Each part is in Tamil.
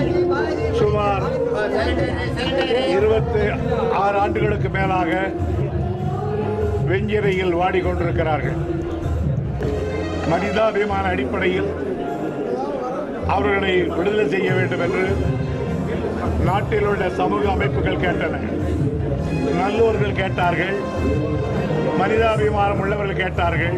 சுமார் இருபத்தி ஆறு ஆண்டுகளுக்கு மேலாக வெஞ்சிரையில் வாடிக்கொண்டிருக்கிறார்கள் மனிதாபிமான அடிப்படையில் அவர்களை விடுதலை செய்ய வேண்டும் என்று நாட்டில் உள்ள சமூக அமைப்புகள் கேட்டன நல்லோர்கள் கேட்டார்கள் மனிதாபிமானம் உள்ளவர்கள் கேட்டார்கள்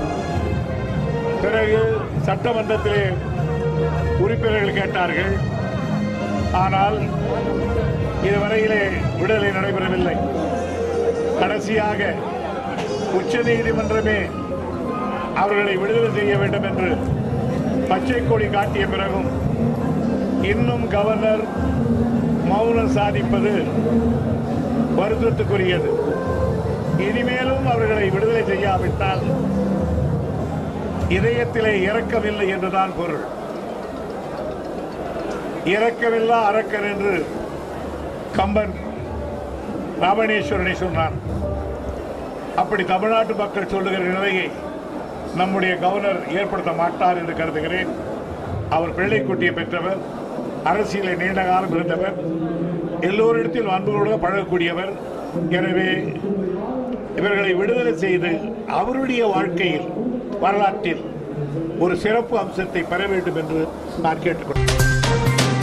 பிறகு சட்டமன்றத்திலே உறுப்பினர்கள் கேட்டார்கள் ஆனால் இதுவரையிலே விடுதலை நடைபெறவில்லை கடைசியாக உச்ச நீதிமன்றமே அவர்களை விடுதலை செய்ய வேண்டும் என்று பச்சை கொடி காட்டிய பிறகும் இன்னும் கவர்னர் மௌனம் சாதிப்பது வருத்தத்துக்குரியது இனிமேலும் அவர்களை விடுதலை செய்யாவிட்டால் இதயத்திலே இரக்கமில்லை என்றுதான் பொருள் இரக்கமில்லா அரக்கன் என்று கம்பன் ராமணேஸ்வரனை சொன்னான் அப்படி தமிழ்நாட்டு மக்கள் சொல்லுகிற நிலையை நம்முடைய கவர்னர் ஏற்படுத்த மாட்டார் என்று கருதுகிறேன் அவர் பிள்ளைக்குட்டியை பெற்றவர் அரசியலில் நீண்ட காலம் இருந்தவர் எல்லோரிடத்தில் அன்போடு பழகக்கூடியவர் எனவே இவர்களை விடுதலை செய்து அவருடைய வாழ்க்கையில் வரலாற்றில் ஒரு சிறப்பு அம்சத்தை பெற வேண்டும் என்று நான் கேட்டுக்கொள்கிறேன்